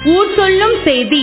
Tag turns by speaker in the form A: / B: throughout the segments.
A: ஊர் சொல்லும் செய்தி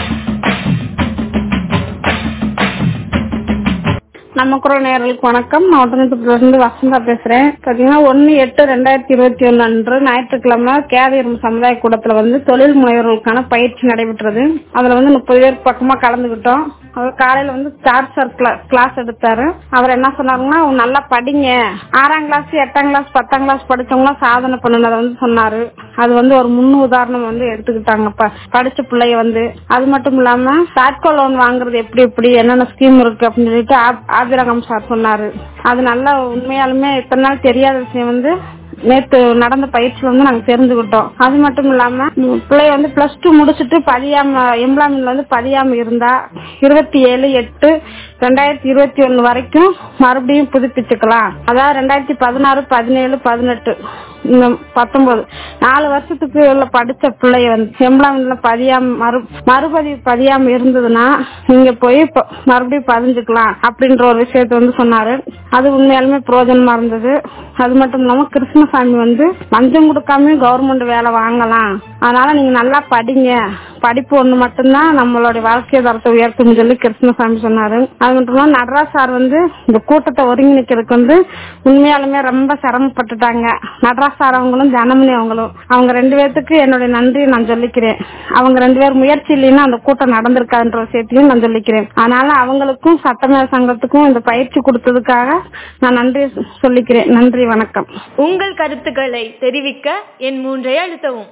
B: நம்ம குரல் நேயர்களுக்கு வணக்கம் நான் ஒட்டநத்தபுரத்துல வசந்தா பேசுறேன் பாத்தீங்கன்னா ஒன்னு எட்டு ரெண்டாயிரத்தி இருபத்தி ஒன்னு அன்று ஞாயிற்றுக்கிழமை கேதிரும் சமுதாய கூடத்துல வந்து தொழில் முனைவர்களுக்கான பயிற்சி நடைபெற்றது அதுல வந்து முப்பது பேருக்கு பக்கமா கலந்துகிட்டோம் அவர் காலையில வந்து ஸ்டார் சார் கிளாஸ் எடுத்தாரு அவர் என்ன சொன்னாருன்னா நல்லா படிங்க ஆறாம் கிளாஸ் எட்டாம் கிளாஸ் பத்தாம் கிளாஸ் படிச்சவங்க சாதனை பண்ணுனதை வந்து சொன்னாரு அது வந்து ஒரு முன் உதாரணம் வந்து எடுத்துக்கிட்டாங்க ப- படிச்ச பிள்ளைய வந்து அது மட்டும் இல்லாம தாட்கோ லோன் வாங்குறது எப்படி எப்படி என்னென்ன ஸ்கீம் இருக்கு அப்படின்னு சொல்லிட்டு ஆப்- ஆபிரகாம் சார் சொன்னாரு அது நல்லா உண்மையாலுமே இத்தனை நாள் தெரியாத விஷயம் வந்து நேத்து நடந்த பயிற்சியில வந்து நாங்க தெரிஞ்சுக்கிட்டோம் அது மட்டும் இல்லாம உம், பிள்ளைய வந்து பிளஸ் டூ முடிச்சிட்டு பதியாம எம்ப்ளாய்மெண்ட்ல வந்து பதியாம இருந்தா இருபத்தி ஏழு எட்டு ரெண்டாயிரத்தி இருபத்தி ஒண்ணு வரைக்கும் மறுபடியும் புதுப்பிச்சுக்கலாம் அதாவது ரெண்டாயிரத்தி பதினாறு பதினேழு பதினெட்டு இந்த பத்தொன்பது நாலு வருஷத்துக்கு உள்ள படிச்ச பிள்ளைய வந்து எம்ப்ளாய்மெண்ட்ல பதியாம மறு மறுபதிவு பதியாம இருந்ததுன்னா நீங்க போய் ப- மறுபடியும் பதிஞ்சுக்கலாம் அப்படின்ற ஒரு விஷயத்த வந்து சொன்னாரு அது உண்மையாலுமே பிரயோஜனமா இருந்தது அது மட்டும் இல்லாம கிருஷ்ணசாமி வந்து லஞ்சம் கொடுக்காம கவர்மெண்ட் வேலை வாங்கலாம் அதனால நீங்க நல்லா படிங்க படிப்பு ஒண்ணு மட்டும்தான் நம்மளுடைய வாழ்க்கை தரத்தை உயர்த்தும் சொல்லி கிருஷ்ணசாமி சொன்னாரு அது மட்டும் இல்லாம நடராஜ் சார் வந்து இந்த கூட்டத்தை ஒருங்கிணைக்கிறதுக்கு வந்து உண்மையாலுமே ரொம்ப சிரமப்பட்டுட்டாங்க நடராஜ் சார் அவங்களும் ஜனமணி அவங்களும் அவங்க ரெண்டு பேர்த்துக்கு என்னுடைய நன்றியை நான் சொல்லிக்கிறேன் அவங்க ரெண்டு பேர் முயற்சி இல்லைன்னா அந்த கூட்டம் நடந்திருக்காதுன்ற விஷயத்தையும் நான் சொல்லிக்கிறேன் அதனால அவங்களுக்கும் சட்டமேல சங்கத்துக்கும் இந்த பயிற்சி கொடுத்ததுக்காக நான் நன்றி சொல்லிக்கிறேன் நன்றி வணக்கம்
A: உங்கள் கருத்துக்களை தெரிவிக்க என் மூன்றை அழுத்தவும்